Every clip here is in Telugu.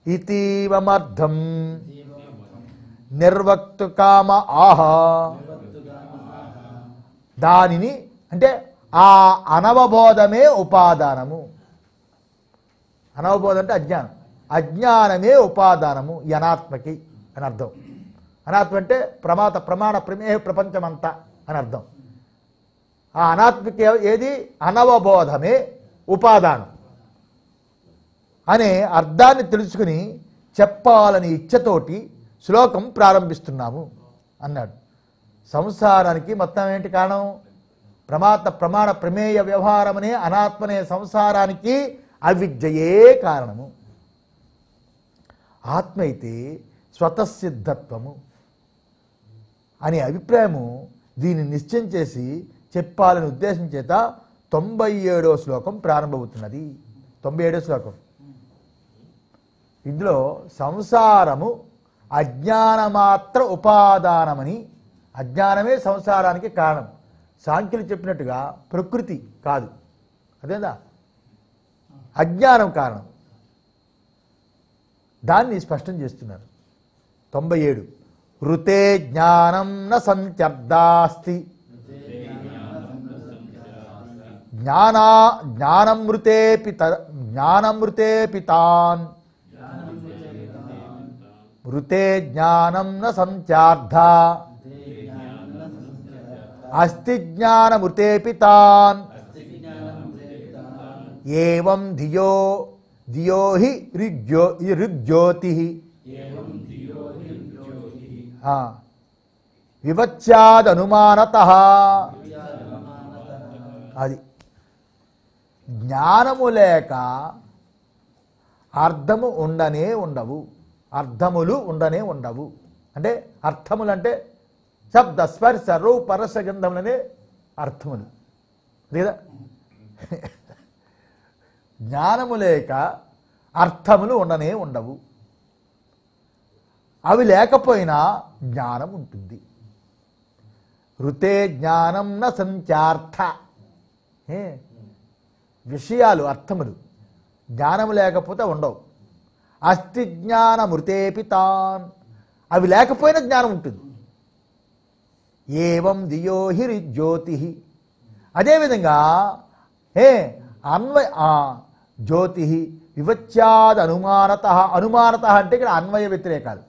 ఇతీవమర్థం నిర్వక్తు కామ ఆహా దానిని అంటే ఆ అనవబోధమే ఉపాదానము అనవబోధం అంటే అజ్ఞానం అజ్ఞానమే ఉపాదానము ఈ అనాత్మకి అని అర్థం అనాత్మ అంటే ప్రమాత ప్రమాణ ప్రమేయ ప్రపంచమంతా అని అర్థం ఆ అనాత్మకి ఏ- ఏది అనవబోధమే ఉపాదానం అనే అర్థాన్ని తెలుసుకుని చెప్పాలని ఇచ్చతోటి శ్లోకం ప్రారంభిస్తున్నాము అన్నాడు సంసారానికి మొత్తం ఏంటి కారణం ప్రమాత ప్రమాణ ప్రమేయ వ్యవహారం అనే అనాత్మనే సంసారానికి అవిద్యయే కారణము ఆత్మ అయితే స్వతసిద్ధత్వము అనే అభిప్రాయము దీన్ని నిశ్చయం చేసి చెప్పాలని ఉద్దేశం చేత తొంభై ఏడో శ్లోకం ప్రారంభమవుతున్నది తొంభై ఏడో శ్లోకం ఇందులో సంసారము అజ్ఞానమాత్ర ఉపాదానమని అజ్ఞానమే సంసారానికి కారణం సాంఖ్యులు చెప్పినట్టుగా ప్రకృతి కాదు అదేందా అజ్ఞానం కారణం దాన్ని స్పష్టం చేస్తున్నారు తొంభై ఏడు ఋతే జ్ఞానం న సంత్యర్థాస్తి జ్ఞానా జ్ఞానమృతేపి త జ్ఞానమృతేపి తాన్ మృతే జ్ఞానం న సంత్యార్థ అస్తి జ్ఞానమృతేపి తాన్ ఏవం ధియో ధియో హి రిజ్యో ఋగ్జ్యోతి వివచ్యాదనుమానత అది జ్ఞానము లేక అర్థము ఉండనే ఉండవు అర్థములు ఉండనే ఉండవు అంటే అర్థములు అంటే శబ్ద స్పర్శ రూప రస గంధములనే అర్థములు లేదా జ్ఞానము లేక అర్థములు ఉండనే ఉండవు అవి లేకపోయినా జ్ఞానం ఉంటుంది ఋతే జ్ఞానం న సంచార్థ ఏ విషయాలు అర్థములు జ్ఞానం లేకపోతే ఉండవు అస్థి జ్ఞానమృతేపి తాన్ అవి లేకపోయినా జ్ఞానం ఉంటుంది ఏవం దియోహిరి జ్యోతి అదేవిధంగా ఏ అన్వయ ఆ, జ్యోతి వివచ్యాద్ అనుమానత అనుమానత అంటే ఇక్కడ అన్వయ వ్యతిరేకాలు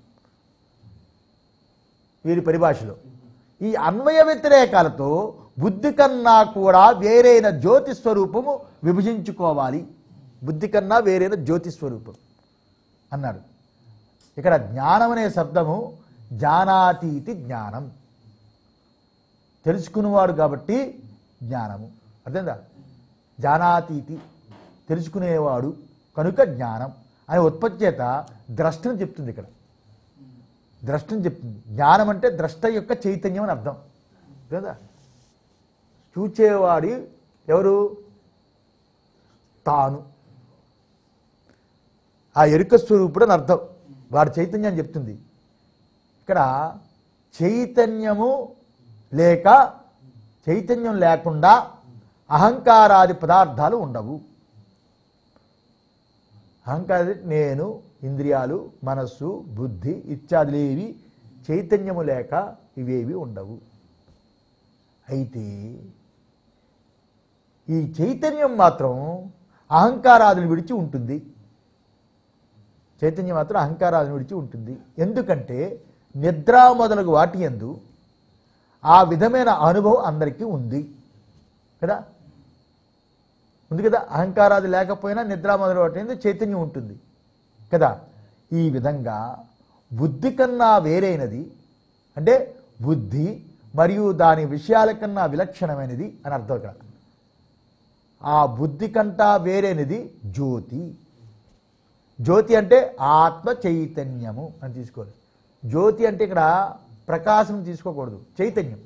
వీరి పరిభాషలో ఈ అన్వయ వ్యతిరేకాలతో బుద్ధి కన్నా కూడా వేరైన జ్యోతి స్వరూపము విభజించుకోవాలి బుద్ధి కన్నా వేరైన జ్యోతి స్వరూపం అన్నాడు ఇక్కడ జ్ఞానం అనే శబ్దము జానాతీతి జ్ఞానం తెలుసుకునేవాడు కాబట్టి జ్ఞానము అర్థందా జానాతీతి తెలుసుకునేవాడు కనుక జ్ఞానం అనే ఉత్పత్తి చేత ద్రష్టని చెప్తుంది ఇక్కడ ద్రష్టని చెప్తుంది జ్ఞానం అంటే ద్రష్ట యొక్క చైతన్యం అని అర్థం కదా చూచేవాడి ఎవరు తాను ఆ ఎరుక స్వరూపుడు అని అర్థం వాడి చైతన్యం చెప్తుంది ఇక్కడ చైతన్యము లేక చైతన్యం లేకుండా అహంకారాది పదార్థాలు ఉండవు అహంకార నేను ఇంద్రియాలు మనస్సు బుద్ధి ఇత్యాదులేవి చైతన్యము లేక ఇవేవి ఉండవు అయితే ఈ చైతన్యం మాత్రం అహంకారాదులు విడిచి ఉంటుంది చైతన్యం మాత్రం అహంకారాలను విడిచి ఉంటుంది ఎందుకంటే నిద్ర మొదలగు వాటి ఎందు ఆ విధమైన అనుభవం అందరికీ ఉంది కదా ఉంది కదా అహంకారాది లేకపోయినా నిద్ర మొదలు వాటి ఎందు చైతన్యం ఉంటుంది కదా ఈ విధంగా బుద్ధి కన్నా వేరైనది అంటే బుద్ధి మరియు దాని విషయాల కన్నా విలక్షణమైనది అని అర్థం ఇక్కడ ఆ బుద్ధి కంటా వేరైనది జ్యోతి జ్యోతి అంటే ఆత్మ చైతన్యము అని తీసుకోవాలి జ్యోతి అంటే ఇక్కడ ప్రకాశం తీసుకోకూడదు చైతన్యం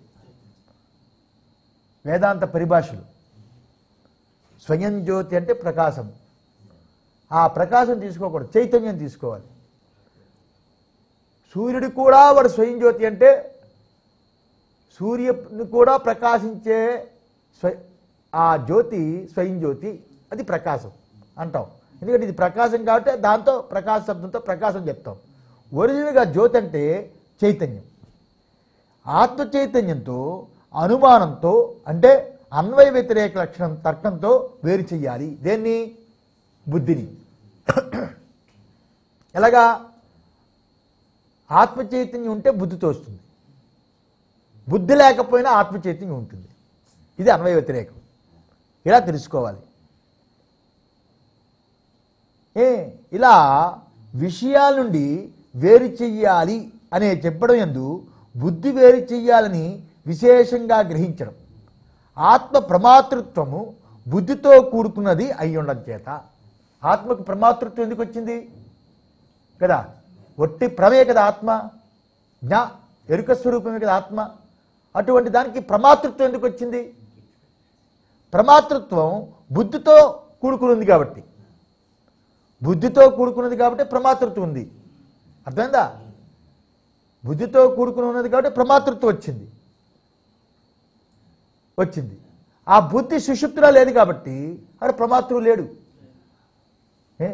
వేదాంత పరిభాషలు స్వయం జ్యోతి అంటే ప్రకాశం ఆ ప్రకాశం తీసుకోకూడదు చైతన్యం తీసుకోవాలి సూర్యుడు కూడా వాడు స్వయం జ్యోతి అంటే సూర్యుని కూడా ప్రకాశించే స్వ ఆ జ్యోతి స్వయం జ్యోతి అది ప్రకాశం అంటాం ఎందుకంటే ఇది ప్రకాశం కాబట్టి దాంతో ప్రకాశ శబ్దంతో ప్రకాశం చెప్తాం ఒరిజినల్గా జ్యోతి అంటే చైతన్యం ఆత్మ చైతన్యంతో అనుమానంతో అంటే అన్వయ వ్యతిరేక లక్షణం తర్కంతో వేరు చెయ్యాలి దేన్ని బుద్ధిని ఎలాగా ఆత్మ చైతన్యం ఉంటే బుద్ధితో వస్తుంది బుద్ధి లేకపోయినా ఆత్మ చైతన్యం ఉంటుంది ఇది అన్వయ వ్యతిరేకం ఇలా తెలుసుకోవాలి ఏ ఇలా విషయాల నుండి వేరు చెయ్యాలి అనే చెప్పడం ఎందు బుద్ధి వేరు చెయ్యాలని విశేషంగా గ్రహించడం ఆత్మ ప్రమాతృత్వము బుద్ధితో కూడుకున్నది అయి ఉండడం చేత ఆత్మకు ప్రమాతృత్వం ఎందుకు వచ్చింది కదా ఒట్టి ప్రమే కదా ఆత్మ జ్ఞా ఎరుక స్వరూపమే కదా ఆత్మ అటువంటి దానికి ప్రమాతృత్వం ఎందుకు వచ్చింది ప్రమాతృత్వం బుద్ధితో కూడుకున్నది కాబట్టి బుద్ధితో కూడుకున్నది కాబట్టి ప్రమాతృత్వం ఉంది అర్థమైందా బుద్ధితో కూడుకుని ఉన్నది కాబట్టి ప్రమాతృత్వం వచ్చింది వచ్చింది ఆ బుద్ధి సుషుప్తిలో లేదు కాబట్టి అక్కడ ప్రమాతృ లేడు ఏ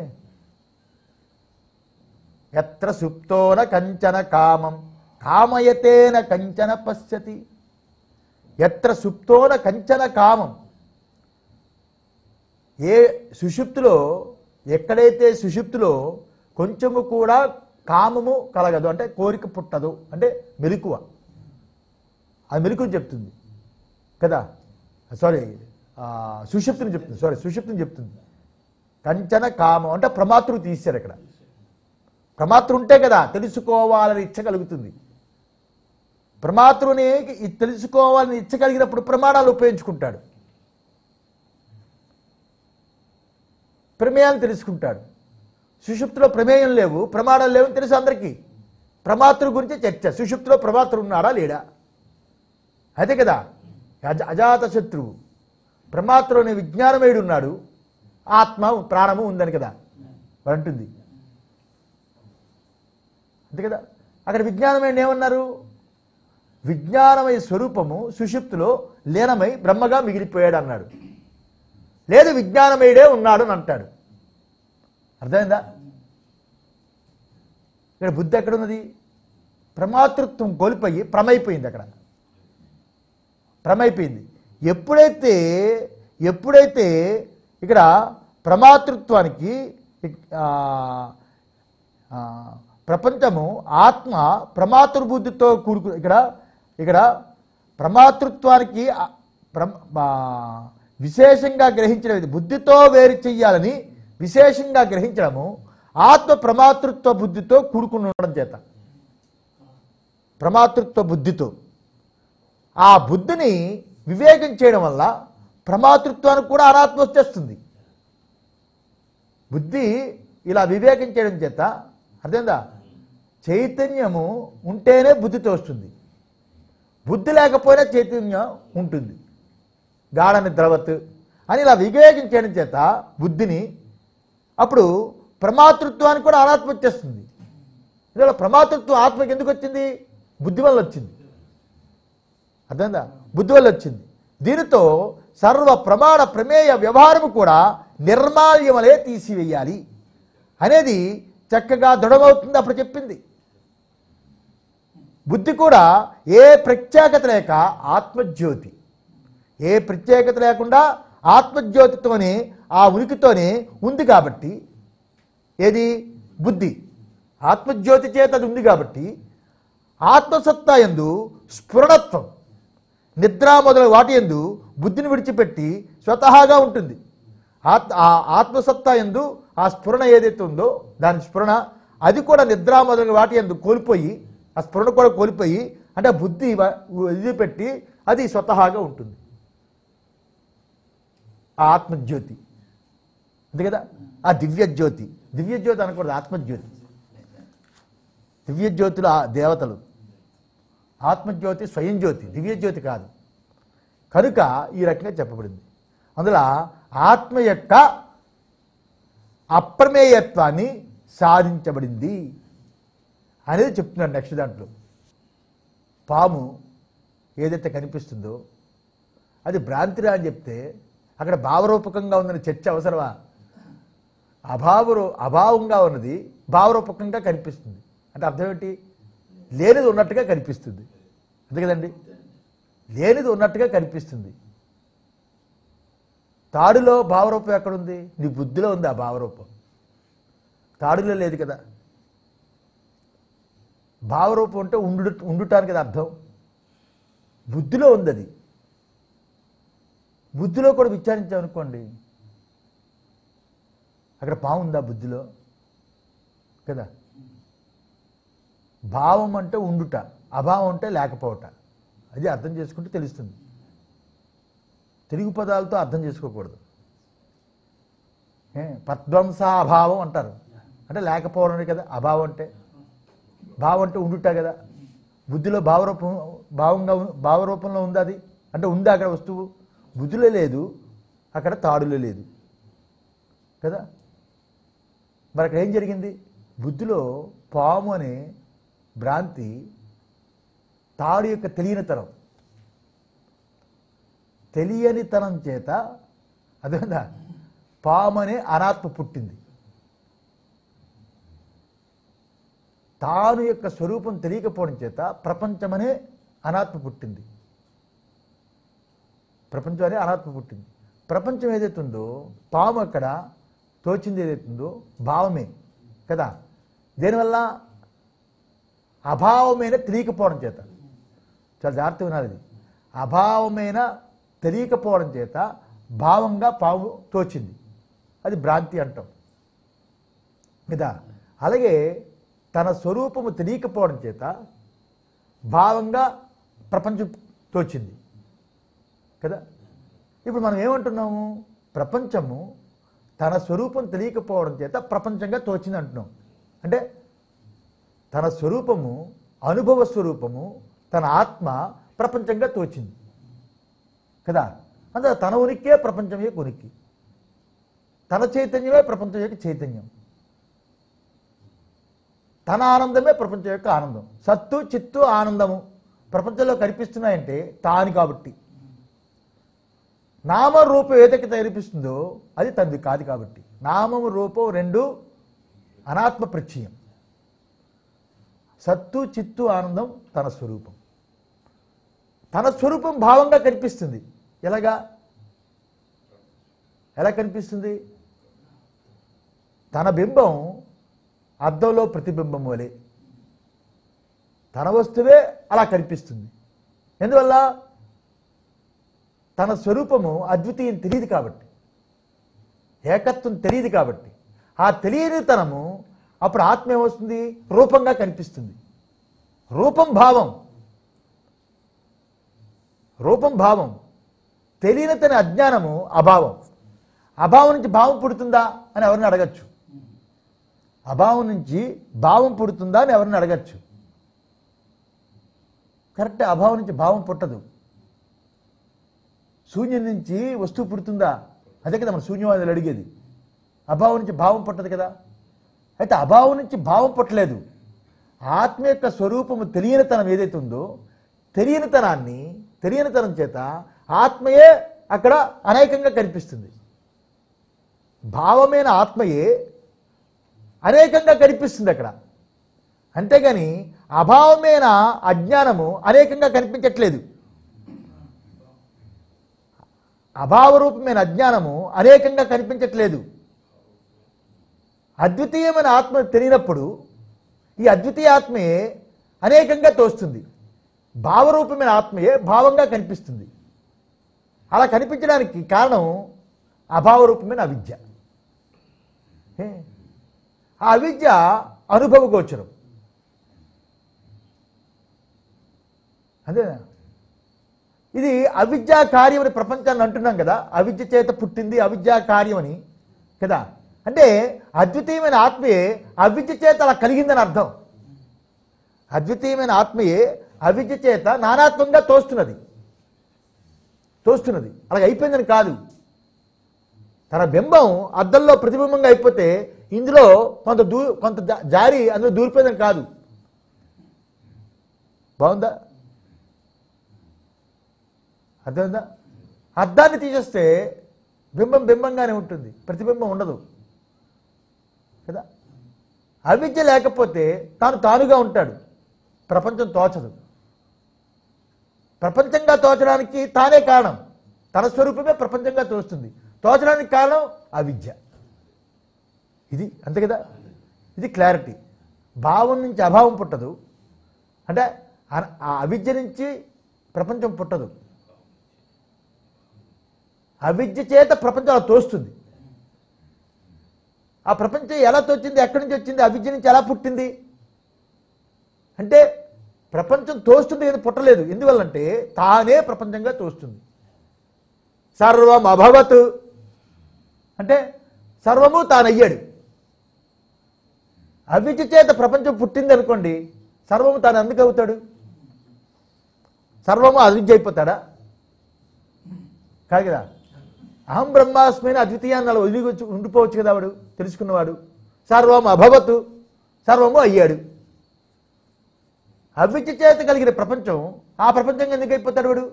ఎత్ర సుప్తోన కంచన కామం కామయతేన కంచన పశ్యతి ఎత్ర సుప్తోన కంచన కామం ఏ సుషుప్తిలో ఎక్కడైతే సుషుప్తిలో కొంచెము కూడా కామము కలగదు అంటే కోరిక పుట్టదు అంటే మెలకువ అది మెలకువ చెప్తుంది కదా సారీ సుషుప్తిని చెప్తుంది సారీ సుషుప్తిని చెప్తుంది కంచన కామం అంటే ప్రమాతృ తీశారు ఇక్కడ ప్రమాతృ ఉంటే కదా తెలుసుకోవాలని ఇచ్చ కలుగుతుంది ప్రమాతృని ఇ- తెలుసుకోవాలని ఇచ్చ కలిగినప్పుడు ప్రమాణాలు ఉపయోగించుకుంటాడు ప్రమేయాలు తెలుసుకుంటాడు సుషుప్తిలో ప్రమేయం లేవు ప్రమాణాలు లేవు అని తెలుసు అందరికీ ప్రమాతృ గురించి చర్చ సుషుప్తిలో ప్రమాతృ ఉన్నాడా లేడా అదే కదా అజ అజాత శత్రువు ప్రమాతృ అనే విజ్ఞానమయుడు ఉన్నాడు ఆత్మ ప్రాణము ఉందని కదా వాడు అంటుంది అంతే కదా అక్కడ విజ్ఞానమయుడు ఏమన్నారు విజ్ఞానమయ స్వరూపము సుషుప్తిలో లీనమై బ్రహ్మగా మిగిలిపోయాడు అన్నాడు లేదు విజ్ఞానమయుడే ఉన్నాడు అని అంటాడు అర్థమైందా ఇక్కడ బుద్ధి ఎక్కడున్నది ప్రమాతృత్వం కోల్పోయి ప్రమైపోయింది అక్కడ ప్రమైపోయింది ఎప్పుడైతే ఎప్పుడైతే ఇక్కడ ప్రమాతృత్వానికి ఆ, ఆ, ప్రపంచము ఆత్మ ప్రమాతృబుద్ధితో కూడుకు ఇక్కడ ఇక్కడ ప్రమాతృత్వానికి ఆ, ప్ర- ఆ, విశేషంగా గ్రహించడం ఇది బుద్ధితో వేరు చెయ్యాలని విశేషంగా గ్రహించడము ఆత్మ ప్రమాతృత్వ బుద్ధితో కూడుకుని ఉండడం చేత ప్రమాతృత్వ బుద్ధితో ఆ బుద్ధిని వివేకం చేయడం వల్ల ప్రమాతృత్వానికి కూడా అనాత్మ వచ్చేస్తుంది బుద్ధి ఇలా వివేకం చేయడం చేత అర్థమైందా చైతన్యము ఉంటేనే బుద్ధితో వస్తుంది బుద్ధి లేకపోయినా చైతన్యం ఉంటుంది గాఢ నిద్రవత్ అని ఇలా వివేకం చేయడం చేత బుద్ధిని అప్పుడు ప్రమాతృత్వానికి కూడా అనాత్మ వచ్చేస్తుంది ఇందులో ప్రమాతృత్వం ఆత్మకి ఎందుకు వచ్చింది బుద్ధి వల్ల వచ్చింది అర్థమైందా బుద్ధి వల్ల వచ్చింది దీనితో సర్వ ప్రమాణ ప్రమేయ వ్యవహారము కూడా నిర్మాల్యమలే తీసివేయాలి అనేది చక్కగా దృఢమవుతుంది అప్పుడు చెప్పింది బుద్ధి కూడా ఏ ప్రత్యేకత లేక ఆత్మజ్యోతి ఏ ప్రత్యేకత లేకుండా ఆత్మజ్యోతితోనే ఆ ఉనికితోనే ఉంది కాబట్టి ఏది బుద్ధి ఆత్మజ్యోతి చేత అది ఉంది కాబట్టి ఆత్మసత్తా ఎందు స్ఫురణత్వం నిద్ర మొదలైన వాటి ఎందు బుద్ధిని విడిచిపెట్టి స్వతహాగా ఉంటుంది ఆత్ ఆ ఆత్మసత్తా ఎందు ఆ స్ఫురణ ఏదైతే ఉందో దాని స్ఫురణ అది కూడా నిద్ర మొదలైన వాటి ఎందు కోల్పోయి ఆ స్ఫురణ కూడా కోల్పోయి అంటే బుద్ధి వ- వదిలిపెట్టి అది స్వతహాగా ఉంటుంది ఆ ఆత్మజ్యోతి అంతే కదా ఆ దివ్యజ్యోతి దివ్యజ్యోతి అనకూడదు ఆత్మజ్యోతి దివ్యజ్యోతులు ఆ దేవతలు ఆత్మజ్యోతి స్వయం జ్యోతి దివ్యజ్యోతి కాదు కనుక ఈ రకంగా చెప్పబడింది అందులో ఆత్మ యొక్క అప్రమేయత్వాన్ని సాధించబడింది అనేది చెప్తున్నాడు నెక్స్ట్ దాంట్లో పాము ఏదైతే కనిపిస్తుందో అది భ్రాంతిరా అని చెప్తే అక్కడ భావరూపకంగా ఉందని చర్చ అవసరమా అభావరు అభావంగా ఉన్నది భావరూపకంగా కనిపిస్తుంది అంటే అర్థం ఏంటి లేనిది ఉన్నట్టుగా కనిపిస్తుంది అంతే కదండి లేనిది ఉన్నట్టుగా కనిపిస్తుంది తాడులో భావరూపం ఎక్కడుంది నీ బుద్ధిలో ఉంది ఆ భావరూపం తాడులో లేదు కదా భావరూపం అంటే ఉండు ఉండుటానికి కదా అర్థం బుద్ధిలో ఉంది అది బుద్ధిలో కూడా విచారించామనుకోండి అక్కడ పాము ఉందా బుద్ధిలో కదా భావం అంటే ఉండుట అభావం అంటే లేకపోవట అది అర్థం చేసుకుంటే తెలుస్తుంది తెలుగు పదాలతో అర్థం చేసుకోకూడదు ఏ పద్వంసాభావం అంటారు అంటే లేకపోవడమే కదా అభావం అంటే భావం అంటే ఉండుట కదా బుద్ధిలో భావరూపం భావంగా ఉ- భావరూపంలో ఉంది అది అంటే ఉందా అక్కడ వస్తువు బుద్ధిలో లేదు అక్కడ తాడులో లేదు కదా మరి అక్కడ ఏం జరిగింది బుద్ధిలో పాము అనే భ్రాంతి తాడు యొక్క తెలియనితనం తెలియనితనం చేత అదేందా పాము అనే అనాత్మ పుట్టింది తాను యొక్క స్వరూపం తెలియకపోవడం చేత ప్రపంచమనే అనాత్మ పుట్టింది ప్రపంచం అనే అనాత్మ పుట్టింది ప్రపంచం ఏదైతే ఉందో పాము అక్కడ తోచింది ఏదైతే ఉందో భావమే కదా దేనివల్ల అభావమైన తెలియకపోవడం చేత చాలా జాగ్రత్త వినాలి ఇది అభావమైన తెలియకపోవడం చేత భావంగా పాము తోచింది అది భ్రాంతి అంటాం కదా అలాగే తన స్వరూపము తెలియకపోవడం చేత భావంగా ప్రపంచం తోచింది కదా ఇప్పుడు మనం ఏమంటున్నాము ప్రపంచము తన స్వరూపం తెలియకపోవడం చేత ప్రపంచంగా తోచింది అంటున్నాం అంటే తన స్వరూపము అనుభవ స్వరూపము తన ఆత్మ ప్రపంచంగా తోచింది కదా అందులో తన ఉనికే ప్రపంచం యొక్క ఉనికి తన చైతన్యమే ప్రపంచం యొక్క చైతన్యం తన ఆనందమే ప్రపంచం యొక్క ఆనందం సత్తు చిత్తు ఆనందము ప్రపంచంలో కనిపిస్తున్నాయంటే తాను కాబట్టి నామ రూపం ఏదైతే కనిపిస్తుందో అది తంది కాదు కాబట్టి నామము రూపం రెండు అనాత్మ ప్రత్యయం సత్తు చిత్తు ఆనందం తన స్వరూపం తన స్వరూపం భావంగా కనిపిస్తుంది ఎలాగా ఎలా కనిపిస్తుంది తన బింబం అద్దంలో ప్రతిబింబం వలె తన వస్తువే అలా కనిపిస్తుంది ఎందువల్ల తన స్వరూపము అద్వితీయం తెలియదు కాబట్టి ఏకత్వం తెలియదు కాబట్టి ఆ తెలియని తనము అప్పుడు ఆత్మ ఏమొస్తుంది రూపంగా కనిపిస్తుంది రూపం భావం రూపం భావం తెలియని తన అజ్ఞానము అభావం అభావం నుంచి భావం పుడుతుందా అని ఎవరిని అడగచ్చు అభావం నుంచి భావం పుడుతుందా అని ఎవరిని అడగచ్చు కరెక్ట్ అభావం నుంచి భావం పుట్టదు శూన్యం నుంచి వస్తువు పుడుతుందా అదే కదా మన శూన్యవాదులు అడిగేది అభావం నుంచి భావం పుట్టదు కదా అయితే అభావం నుంచి భావం పుట్టలేదు ఆత్మ యొక్క స్వరూపము తెలియనితనం ఏదైతే ఉందో తెలియనితనాన్ని తెలియనితనం చేత ఆత్మయే అక్కడ అనేకంగా కనిపిస్తుంది భావమైన ఆత్మయే అనేకంగా కనిపిస్తుంది అక్కడ అంతేగాని అభావమైన అజ్ఞానము అనేకంగా కనిపించట్లేదు అభావరూపమైన అజ్ఞానము అనేకంగా కనిపించట్లేదు అద్వితీయమైన ఆత్మ తెలియనప్పుడు ఈ అద్వితీయ ఆత్మయే అనేకంగా తోస్తుంది భావరూపమైన ఆత్మయే భావంగా కనిపిస్తుంది అలా కనిపించడానికి కారణం అభావరూపమైన అవిద్య ఏ? ఆ అవిద్య అనుభవ గోచరం అదేనా ఇది అవిద్యా కార్యం అని ప్రపంచాన్ని అంటున్నాం కదా అవిద్య చేత పుట్టింది అవిద్యా కార్యం అని కదా అంటే అద్వితీయమైన ఆత్మయే అవిద్య చేత అలా కలిగిందని అర్థం అద్వితీయమైన ఆత్మయే అవిద్య చేత నానాత్వంగా తోస్తున్నది తోస్తున్నది అలాగ అయిపోయిందని కాదు తన బింబం అద్దంలో ప్రతిబింబంగా అయిపోతే ఇందులో కొంత దూ కొంత జా- జారి అందులో దూరిపోయిందని కాదు బాగుందా అర్థమైందా అద్దాన్ని తీసేస్తే బింబం బింబంగానే ఉంటుంది ప్రతిబింబం ఉండదు కదా అవిద్య లేకపోతే తాను తానుగా ఉంటాడు ప్రపంచం తోచదు ప్రపంచంగా తోచడానికి తానే కారణం తన స్వరూపమే ప్రపంచంగా తోస్తుంది తోచడానికి కారణం అవిద్య ఇది అంతే కదా ఇది క్లారిటీ భావం నుంచి అభావం పుట్టదు అంటే ఆ- ఆ అవిద్య నుంచి ప్రపంచం పుట్టదు అవిద్య చేత ప్రపంచం అలా తోస్తుంది ఆ ప్రపంచం ఎలా తోచింది ఎక్కడి నుంచి వచ్చింది అవిద్య నుంచి ఎలా పుట్టింది అంటే ప్రపంచం తోస్తుంది కానీ పుట్టలేదు ఎందువల్లంటే తానే ప్రపంచంగా తోస్తుంది సర్వం అభవత్ అంటే సర్వము తానయ్యాడు అవిద్య చేత ప్రపంచం పుట్టింది అనుకోండి సర్వము తాను ఎందుకు అవుతాడు సర్వము అవిద్య అయిపోతాడా కాదు కదా అహం బ్రహ్మాస్మైన అద్వితీయాన్ని అలా వదిలి వచ్చి ఉండిపోవచ్చు కదా వాడు తెలుసుకున్నవాడు సర్వం అభవతు సర్వము అయ్యాడు అవిద్య చేత కలిగిన ప్రపంచం ఆ ప్రపంచంగా ఎందుకు అయిపోతాడు వాడు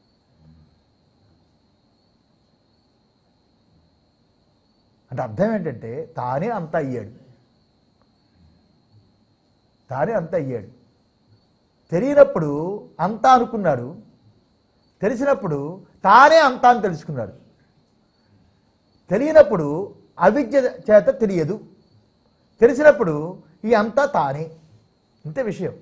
అంటే అర్థం ఏంటంటే తానే అంత అయ్యాడు తానే అంత అయ్యాడు తెలియనప్పుడు అంతా అనుకున్నాడు తెలిసినప్పుడు తానే అంతా అని తెలుసుకున్నాడు తెలియనప్పుడు అవిద్య చేత తెలియదు తెలిసినప్పుడు ఈ అంతా తానే ఇంతే విషయం